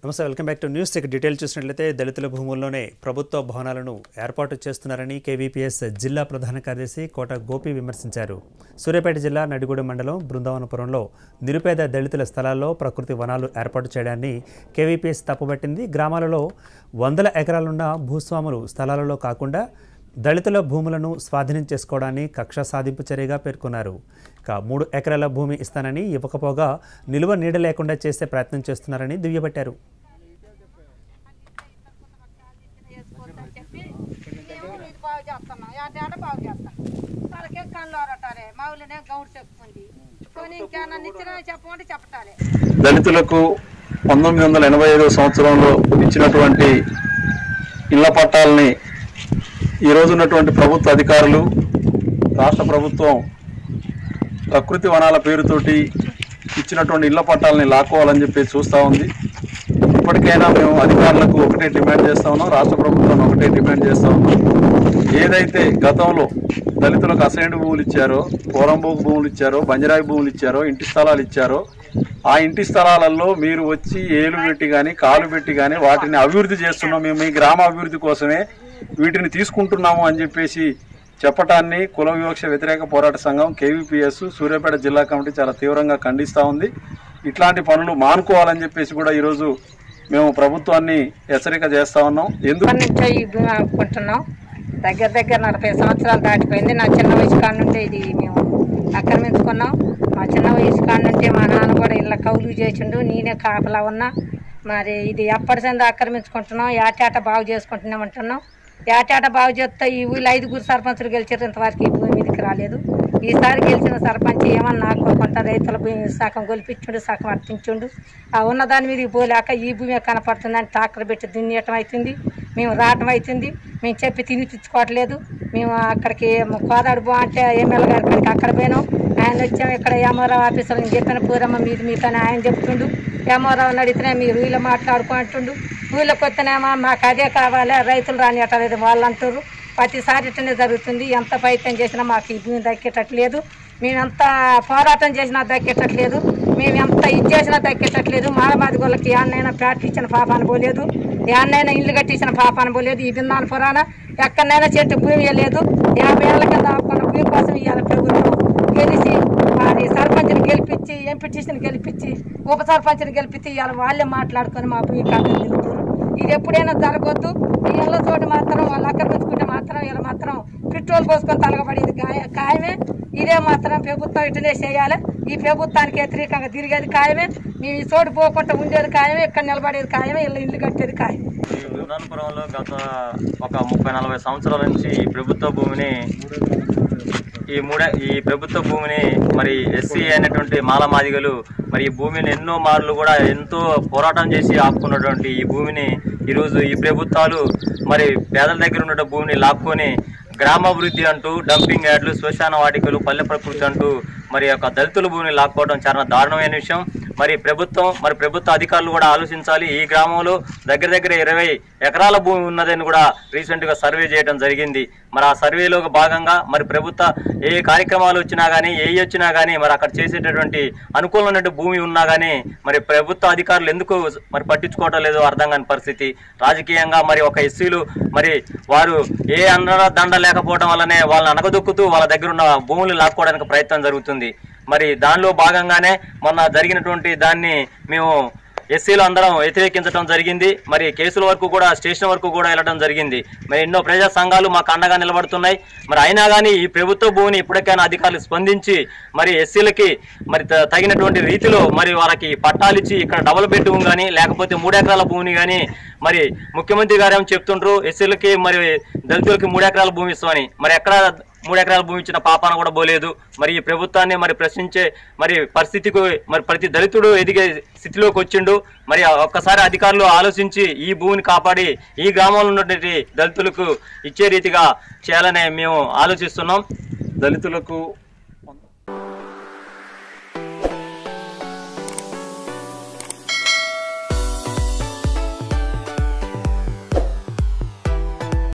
నమస్తే welcome back to news ఇక detail చూసినట్లయితే దళితుల భూముల్లోనే ప్రభుత్వ భవనాలను ఏర్పాటు చేస్తున్నారని కేవీపీఎస్ జిల్లా ప్రధాన కార్యదర్శి కోట గోపి విమర్శించారు సూర్యాపేట జిల్లా నడిగూడెం మండలం బృందావనపురంలో నిరుపేద దళితుల స్థలాల్లో ప్రకృతి వనాలు ఏర్పాటు చేయడాన్ని కేవీపీఎస్ తప్పుపట్టింది గ్రామాలలో వందల ఎకరాలున్న భూస్వాములు స్థలాలలో కాకుండా దళితుల భూములను స్వాధీనం చేసుకోవడాన్ని కక్ష సాధింపు చర్యగా పేర్కొన్నారు ఇక మూడు ఎకరాల భూమి ఇస్తానని ఇవ్వకపోగా నిలువ నీడ లేకుండా చేసే ప్రయత్నం చేస్తున్నారని దుయ్యబట్టారు వేసుకోవద్దని చెప్పి మేము ఇది బాగు చేస్తున్నాం ఏడాడ బాగు చేస్తాం వాళ్ళకే కళ్ళు ఆరటారే మౌలినే గౌడు చెప్పుకుంది కొని ఇంకేమన్నా ఇచ్చినా చెప్పమంటే చెప్పటాలే దళితులకు పంతొమ్మిది వందల ఎనభై ఐదవ సంవత్సరంలో ఇచ్చినటువంటి ఇళ్ల పట్టాలని ఈ రోజు ఉన్నటువంటి ప్రభుత్వ అధికారులు రాష్ట్ర ప్రభుత్వం ప్రకృతి వనాల పేరుతోటి ఇచ్చినటువంటి ఇళ్ల పట్టాలని లాక్కోవాలని చెప్పి చూస్తూ ఉంది ఇప్పటికైనా మేము అధికారులకు ఒకటే డిమాండ్ చేస్తా ఉన్నాం రాష్ట్ర ప్రభుత్వాన్ని ఒకటే డిమాండ్ చేస్తా ఉన్నాం ఏదైతే గతంలో దళితులకు అసైన్డ్ భూములు ఇచ్చారో పోరంబోకు భూములు ఇచ్చారో బంజరాయి భూములు ఇచ్చారో ఇంటి స్థలాలు ఇచ్చారో ఆ ఇంటి స్థలాలలో మీరు వచ్చి ఏలు పెట్టి కానీ కాలు పెట్టి కానీ వాటిని అభివృద్ధి చేస్తున్నాం మేము మీ గ్రామ అభివృద్ధి కోసమే వీటిని తీసుకుంటున్నాము అని చెప్పేసి చెప్పటాన్ని కుల వివక్ష వ్యతిరేక పోరాట సంఘం కేవీపీఎస్ సూర్యాపేట జిల్లా కమిటీ చాలా తీవ్రంగా ఖండిస్తూ ఉంది ఇట్లాంటి పనులు మానుకోవాలని చెప్పేసి కూడా ఈరోజు మేము ప్రభుత్వాన్ని హెచ్చరిక చేస్తా ఉన్నాం ఎందుకు ఇప్పటి నుంచో ఈ భూమి అనుకుంటున్నాం దగ్గర దగ్గర నలభై సంవత్సరాలు దాటిపోయింది నా చిన్న వయసు కాడ నుండి ఇది మేము ఆక్రమించుకున్నాం మా చిన్న వయసు కాడ నుండి మా నాన్న కూడా ఇళ్ళ కౌలు చేసిండు నేనే కాపలా ఉన్నా మరి ఇది ఎప్పటి సంది ఆక్రమించుకుంటున్నాం ఏటాట బాగు చేసుకుంటున్నాం అంటున్నాం ఏటాట బాగు చేస్తే ఈ ఊళ్ళో ఐదుగురు సర్పంచులు గెలిచారు ఇంతవరకు ఈ భూమి మీదకి రాలేదు ఈసారి గెలిచిన సర్పంచ్ ఏమన్నా కోరుకుంటా రైతుల భూమి సగం గొలిపించుండు సగం అర్పించుండు ఆ ఉన్నదాని మీదకి పోలేక ఈ భూమి కనపడుతుందని ట్రాక్టర్ పెట్టి దున్నేయటం అవుతుంది మేము రావటం అవుతుంది మేము చెప్పి తినిపించుకోవట్లేదు మేము అక్కడికి కోదాడు బో అంటే ఎమ్మెల్యే గారి కాడికి అక్కడ పోయినాం ఆయన వచ్చాం ఇక్కడ ఎంఆర్ఓ ఆఫీసర్ నేను చెప్పిన పూరమ్మ మీది మీకు అని ఆయన చెప్తుండు ఎంఆర్ఓని అడిగితేనే మీరు వీళ్ళు మాట్లాడుకుంటుండు ఊళ్ళోకి వస్తేనేమో మాకు అదే కావాలి రైతులు రానియటలేదు వాళ్ళు అంటారు ప్రతిసారి ఇట్లనే జరుగుతుంది ఎంత ప్రయత్నం చేసినా మాకు ఈ భూమి దక్కేటట్లేదు మేము ఎంత పోరాటం చేసినా దక్కేటట్లేదు మేము ఎంత ఇది చేసినా దక్కేటట్లేదు మాలమాది వాళ్ళకి యాన్నైనా ఫ్యాక్టరీ ఇచ్చిన పాప అనుకోలేదు యాన్నైనా ఇల్లు కట్టించిన పాప అనుకోలేదు ఈ బిందాన పురాణ ఎక్కడైనా చెట్టు భూమి లేదు యాభై ఏళ్ళ కింద ఆపుకున్న భూమి కోసం ఇవాళ ప్రభుత్వం గెలిచి మరి సర్పంచ్ని గెలిపించి ఎంపీటీసీని గెలిపించి ఉప సర్పంచ్ని గెలిపించి ఇవాళ వాళ్ళే మాట్లాడుకొని మా భూమి కాదని తిరుగుతారు ఇది ఎప్పుడైనా జరగొద్దు ఈ ఇళ్ళ చోటు మాత్రం వాళ్ళు ఆక్రమించుకుంటే మాత్రం ఇలా మాత్రం పెట్రోల్ పోసుకొని తలగబడింది గాయ ఖాయమే ఇదే మాత్రం ప్రభుత్వం ఇటునే చేయాలి ఈ ప్రభుత్వానికి వ్యతిరేకంగా తిరిగేది ఖాయమే మేము ఈ చోటు పోకుండా ఉండేది ఖాయమే ఇక్కడ నిలబడేది ఖాయమే ఇల్లు ఇల్లు కట్టేది ఖాయం ఈ బృందానపురంలో గత ఒక ముప్పై నలభై సంవత్సరాల నుంచి ఈ ప్రభుత్వ భూమిని ఈ మూడే ఈ ప్రభుత్వ భూమిని మరి ఎస్సీ అయినటువంటి మాలమాదిగలు మరి ఈ భూమిని ఎన్నో మార్లు కూడా ఎంతో పోరాటం చేసి ఆపుకున్నటువంటి ఈ భూమిని ఈరోజు ఈ ప్రభుత్వాలు మరి పేదల దగ్గర ఉన్న భూమిని లాక్కొని గ్రామాభివృద్ధి అంటూ డంపింగ్ యార్డులు శ్మశాన వాటికలు పల్లె ప్రకృతి అంటూ మరి యొక్క దళితుల భూమిని లాక్కోవడం చాలా దారుణమైన విషయం మరి ప్రభుత్వం మరి ప్రభుత్వ అధికారులు కూడా ఆలోచించాలి ఈ గ్రామంలో దగ్గర దగ్గర ఇరవై ఎకరాల భూమి ఉన్నదని కూడా రీసెంట్ గా సర్వే చేయడం జరిగింది మరి ఆ సర్వేలో భాగంగా మరి ప్రభుత్వ ఏ కార్యక్రమాలు వచ్చినా గానీ ఏ వచ్చినా గానీ మరి అక్కడ చేసేటటువంటి అనుకూలమైన భూమి ఉన్నా గానీ మరి ప్రభుత్వ అధికారులు ఎందుకు మరి పట్టించుకోవడం లేదో అర్థం కాని పరిస్థితి రాజకీయంగా మరి ఒక ఎస్సీలు మరి వారు ఏ అన్న దండ లేకపోవడం వల్లనే వాళ్ళని అనగదొక్కుతూ వాళ్ళ దగ్గర ఉన్న భూములు లాక్కోవడానికి ప్రయత్నం జరుగుతుంది మరి దానిలో భాగంగానే మొన్న జరిగినటువంటి దాన్ని మేము ఎస్సీలు అందరం వ్యతిరేకించడం జరిగింది మరి కేసుల వరకు కూడా స్టేషన్ వరకు కూడా వెళ్ళడం జరిగింది మరి ఎన్నో ప్రజా సంఘాలు మాకు అండగా నిలబడుతున్నాయి మరి అయినా కానీ ఈ ప్రభుత్వ భూమిని ఇప్పటికైనా అధికారులు స్పందించి మరి ఎస్సీలకి మరి త- తగినటువంటి రీతిలో మరి వాళ్ళకి పట్టాలు ఇచ్చి ఇక్కడ డబుల్ బెడ్రూమ్ కానీ లేకపోతే మూడు ఎకరాల భూమిని కానీ మరి ముఖ్యమంత్రి గారు ఏమో చెప్తుండ్రు ఎస్సీలకి మరి దళితులకి మూడు ఎకరాల భూమి ఇస్తామని మరి ఎక్కడ మూడు ఎకరాల భూమి ఇచ్చిన పాపాన కూడా పోలేదు మరి ఈ ప్రభుత్వాన్ని మరి ప్రశ్నించే మరి పరిస్థితికి మరి ప్రతి దళితుడు ఎదిగే స్థితిలోకి వచ్చిండు మరి ఆ ఒక్కసారి అధికారులు ఆలోచించి ఈ భూమిని కాపాడి ఈ గ్రామంలో ఉన్నటువంటి దళితులకు ఇచ్చే రీతిగా చేయాలని మేము ఆలోచిస్తున్నాం దళితులకు